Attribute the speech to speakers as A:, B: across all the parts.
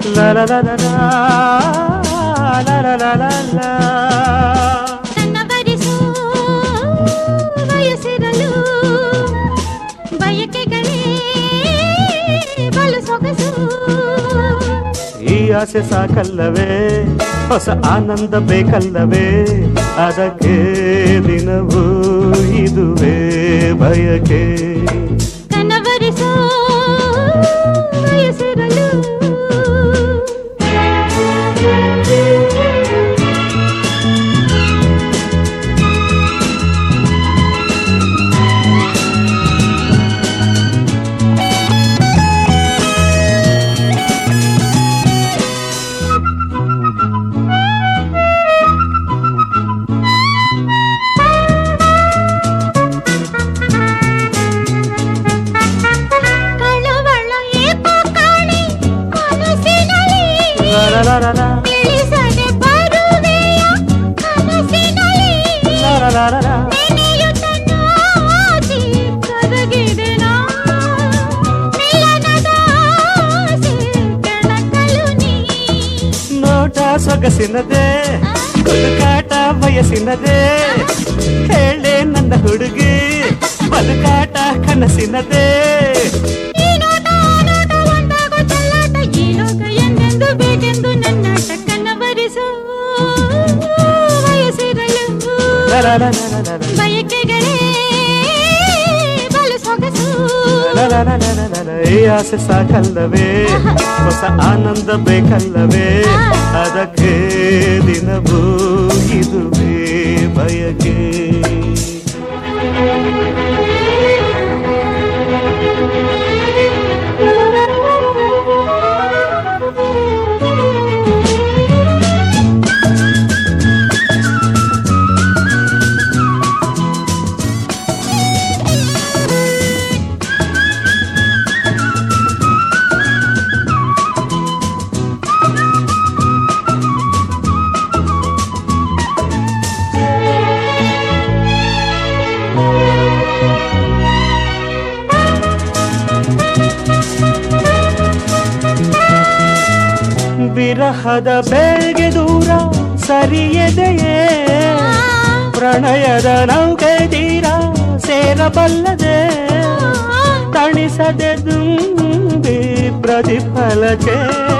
A: La la la la la la la la la la
B: ಕನ್ನವರಿಸು ಬಯಸಿರಲು ಬಯಕೆಗಳೇ ಬಲು ಸೊಗಸು
A: ಈ ಆಸೆ ಸಾಕಲ್ಲವೇ ಹೊಸ ಆನಂದ ಬೇಕಲ್ಲವೇ ಅದಕ್ಕೆ ದಿನವೂ ಇದುವೇ ಬಯಕೆ
B: ಕನ್ನವರಿಸು ಬಯಸಿರಲು ಕಳವಳ ಏಕೋ ಕಾಣಿ ಮನಸ್ಸಿನಲ್ಲಿ
A: La la la la la
B: ತಿಳಿಸದೆ ಬರುವೆಯ ಕನಸಿನಲ್ಲಿ
A: la la la la la
B: ನೆನೆಯುತ್ತ ನಾಚಿ ಕರಗಿದೆನಾ ಮಿಲನದ ಆಸೆ ಕೆಣಕಲು ನೀ
A: ನೋಟ ಸೊಗಸಿನದೇ ಹುಡುಕಾಟ ವಯಸ್ಸಿನದೇ ಹೇಳೆ ನನ್ನ ಹುಡುಗಿ ಬದುಕಾಟ ಕನಸಿನದೇ
B: ಈ ನೋಟ ಆ ನೋಟ ಒಂದಾಗೋ ಚೆಲ್ಲಾಟ ಈ ಲೋಕ ಎಂದೆಂದು ಬೇಕೆಂದು ನನ್ನಾಟ ಕನ್ನವರಿಸು ವಯಸ್ಸಿರಲು
A: La la la la la la la
B: ಬಯಕೆಗಳೇ ಬಲು ಸೊಗಸು
A: La la la la la la la. ಈ ಆಸೆ ಸಾಕಲ್ಲವೇ ಹೊಸ ಆನಂದ ಬೇಕಲ್ಲವೇ ಅದಕ್ಕೆ ದಿನವೂ ಇದುವೇ ಬಯಕೆ ವಿರಹದ ಬೇಗೆ ದೂರ ಸರಿಯದೆಯೇ ಪ್ರಣಯದ ನೌಕೆ ತೀರ ಸೇರಬಲ್ಲದೆ ತಣಿಸದೆ ದುಂಬಿ ಪ್ರತಿಫಲಕ್ಕೆ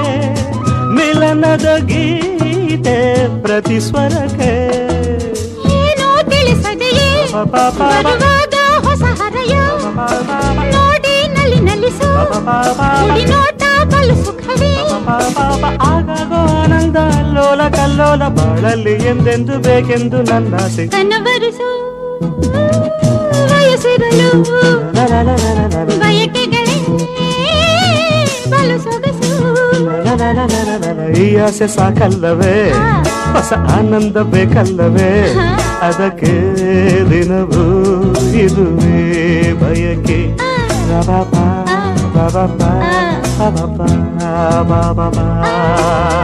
A: ಮಿಲನದ ಗೀತೆ ಪ್ರತಿಸ್ವರಕ್ಕೆ
B: ಏನೋ ತಿಳಿಸದೆಯೇ ಬರುವಾಗ ಹೊಸ ಹರಯ ನೋಡಿ ನಲ್ಲಿ ನಲಿಸು ಕುಡಿ ನೋಟ ಬಲು ಸುಖವೇ
A: ಆಗಾಗೋ ಆನಂದ ಲೋಲ ಕಲ್ಲೋಲ ಬಾಳಲ್ಲಿ ಎಂದೆಂದು ಬೇಕೆಂದು ನನ್ನ ಆಸೆ
B: ಕನವರಿಸು ವಯಸ್ಸಿರಲು
A: ಲ ಲ ಲ ಲ ಲ ಲ ಲ.
B: ಬಯಕೆಗಳೇ ಬಲು ಸೊಗಸು
A: ಲ ಲ ಲ ಲ ಲ ಲ ಲ. ಈ ಆಸೆ ಸಾಕಲ್ಲವೇ ಹೊಸ ಆನಂದ ಬೇಕಲ್ಲವೇ ಅದಕ್ಕೆ ದಿನವೂ ಇದುವೇ ಬಯಕೆ ರಬಪ ಬಬಪ ಬಬಪ ಬಬಪ